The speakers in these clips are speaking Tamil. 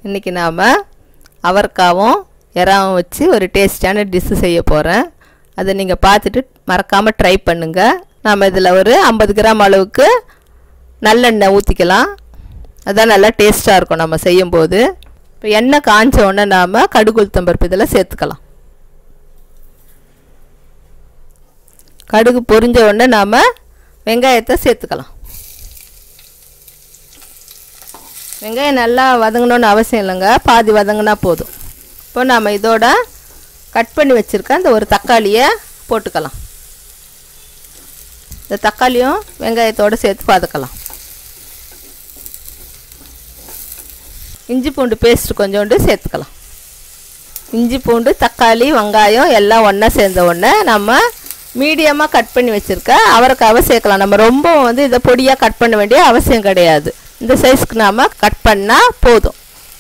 இன்றைக்கி நாம் அவரைக்காவும் இறாவும் வச்சு ஒரு டேஸ்டியான டிஷ்ஷு செய்ய போகிறேன் அதை நீங்கள் பார்த்துட்டு மறக்காமல் ட்ரை பண்ணுங்கள் நாம் இதில் ஒரு ஐம்பது கிராம் அளவுக்கு நல்லெண்ணெய் ஊற்றிக்கலாம் அதான் நல்லா டேஸ்ட்டாக இருக்கும் நம்ம செய்யும்போது இப்போ எண்ணெய் காஞ்ச உடனே நாம் கடுகு உளுத்தம்பருப்பு இதில் சேர்த்துக்கலாம் கடுகு பொரிஞ்ச உடனே நாம் வெங்காயத்தை சேர்த்துக்கலாம் வெங்காயம் நல்லா வதங்கணுன்னு அவசியம் இல்லைங்க பாதி வதங்கினா போதும் இப்போ நாம் இதோட கட் பண்ணி வச்சுருக்க இந்த ஒரு தக்காளியை போட்டுக்கலாம் இந்த தக்காளியும் வெங்காயத்தோடு சேர்த்து வதக்கலாம் இஞ்சி பூண்டு பேஸ்ட் கொஞ்சோண்டு சேர்த்துக்கலாம் இஞ்சி பூண்டு தக்காளி வெங்காயம் எல்லாம் ஒன்றா சேர்ந்த உடனே நம்ம மீடியமாக கட் பண்ணி வச்சுருக்க அவரைக்காவை சேர்க்கலாம் நம்ம ரொம்ப வந்து இதை பொடியாக கட் பண்ண வேண்டிய அவசியம் கிடையாது இந்த சைஸ்க்கு நாம் கட் பண்ணால் போதும்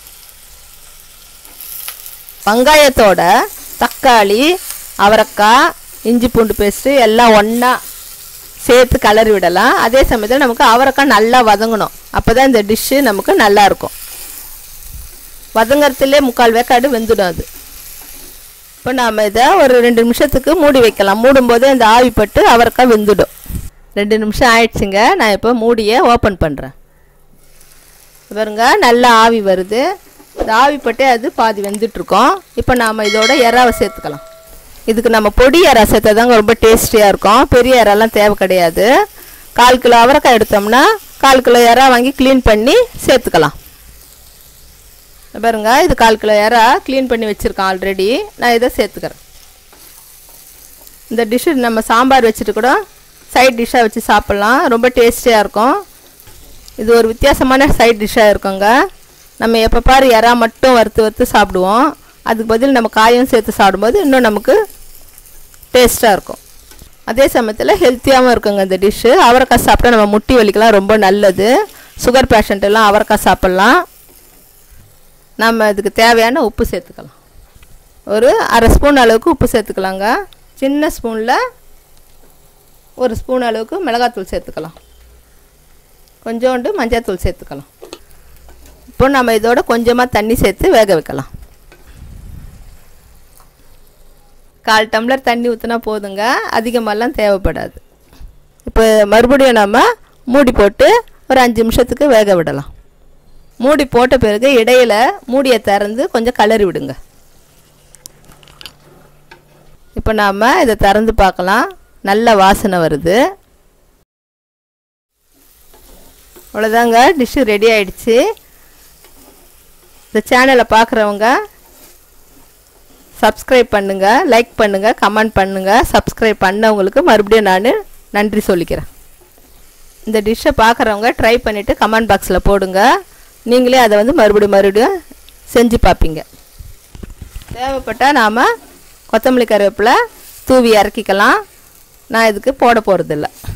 வெங்காயத்தோட தக்காளி அவரைக்காய் இஞ்சி பூண்டு பேஸ்ட்டு எல்லாம் ஒன்றா சேர்த்து கலரி விடலாம் அதே சமயத்தில் நமக்கு அவரைக்காய் நல்லா வதங்கணும் அப்போ தான் இந்த டிஷ்ஷு நமக்கு நல்லா இருக்கும் வதங்கறதுலே முக்கால் வேக்காடு வெந்துடும் அது இப்போ நாம் இதை ஒரு ரெண்டு நிமிஷத்துக்கு மூடி வைக்கலாம் மூடும்போது இந்த ஆவிப்பட்டு அவரைக்காய் வெந்துடும் ரெண்டு நிமிஷம் ஆயிடுச்சுங்க நான் இப்போ மூடியை ஓப்பன் பண்ணுறேன் பாருங்க நல்லா ஆவி வருது இந்த ஆவிப்பட்டே அது பாதி வெந்துட்டுருக்கோம் இப்போ நாம் இதோட எறாவை சேர்த்துக்கலாம் இதுக்கு நம்ம பொடி எறா சேர்த்தா தாங்க ரொம்ப டேஸ்டியாக இருக்கும் பெரிய எறாலாம் தேவை கிடையாது கால் கிலோ அவரைக்காய் எடுத்தோம்னா கால் கிலோ எறா வாங்கி க்ளீன் பண்ணி சேர்த்துக்கலாம் பாருங்க இது கால் கிலோ எறா க்ளீன் பண்ணி வச்சுருக்கேன் ஆல்ரெடி நான் இதை சேர்த்துக்கிறேன் இந்த டிஷ்ஷு நம்ம சாம்பார் வச்சுட்டு கூட சைட் டிஷ்ஷாக வச்சு சாப்பிட்லாம் ரொம்ப டேஸ்டியாக இருக்கும் இது ஒரு வித்தியாசமான சைட் டிஷ்ஷாக இருக்குங்க நம்ம எப்போ பாரு எறா மட்டும் வறுத்து வறுத்து சாப்பிடுவோம் அதுக்கு பதில் நம்ம காயும் சேர்த்து சாப்பிடும்போது இன்னும் நமக்கு டேஸ்ட்டாக இருக்கும் அதே சமயத்தில் ஹெல்த்தியாகவும் இருக்குங்க இந்த டிஷ்ஷு அவரைக்காய் சாப்பிட்டா நம்ம முட்டி வலிக்கெலாம் ரொம்ப நல்லது சுகர் பேஷண்ட் எல்லாம் அவரைக்காய் சாப்பிட்லாம் நம்ம இதுக்கு தேவையான உப்பு சேர்த்துக்கலாம் ஒரு அரை ஸ்பூன் அளவுக்கு உப்பு சேர்த்துக்கலாங்க சின்ன ஸ்பூனில் ஒரு ஸ்பூன் அளவுக்கு மிளகாத்தூள் சேர்த்துக்கலாம் கொஞ்சோண்டு மஞ்சள்தூள் சேர்த்துக்கலாம் இப்போ நம்ம இதோட கொஞ்சமாக தண்ணி சேர்த்து வேக வைக்கலாம் கால் டம்ளர் தண்ணி ஊற்றினா போதுங்க அதிகமாகலாம் தேவைப்படாது இப்போ மறுபடியும் நம்ம மூடி போட்டு ஒரு அஞ்சு நிமிஷத்துக்கு வேக விடலாம் மூடி போட்ட பிறகு இடையில மூடியை திறந்து கொஞ்சம் கலரி விடுங்க இப்போ நாம் இதை திறந்து பார்க்கலாம் நல்ல வாசனை வருது அவ்வளோதாங்க டிஷ்ஷு ரெடி ஆயிடுச்சு இந்த சேனலை பார்க்குறவங்க சப்ஸ்கிரைப் பண்ணுங்கள் லைக் பண்ணுங்கள் கமெண்ட் பண்ணுங்கள் சப்ஸ்கிரைப் பண்ணவங்களுக்கு மறுபடியும் நான் நன்றி சொல்லிக்கிறேன் இந்த டிஷ்ஷை பார்க்குறவங்க ட்ரை பண்ணிவிட்டு கமெண்ட் பாக்ஸில் போடுங்க நீங்களே அதை வந்து மறுபடியும் மறுபடியும் செஞ்சு பார்ப்பீங்க தேவைப்பட்டால் நாம் கொத்தமல்லி கருவேப்பிலை தூவி இறக்கிக்கலாம் நான் இதுக்கு போட போகிறதில்ல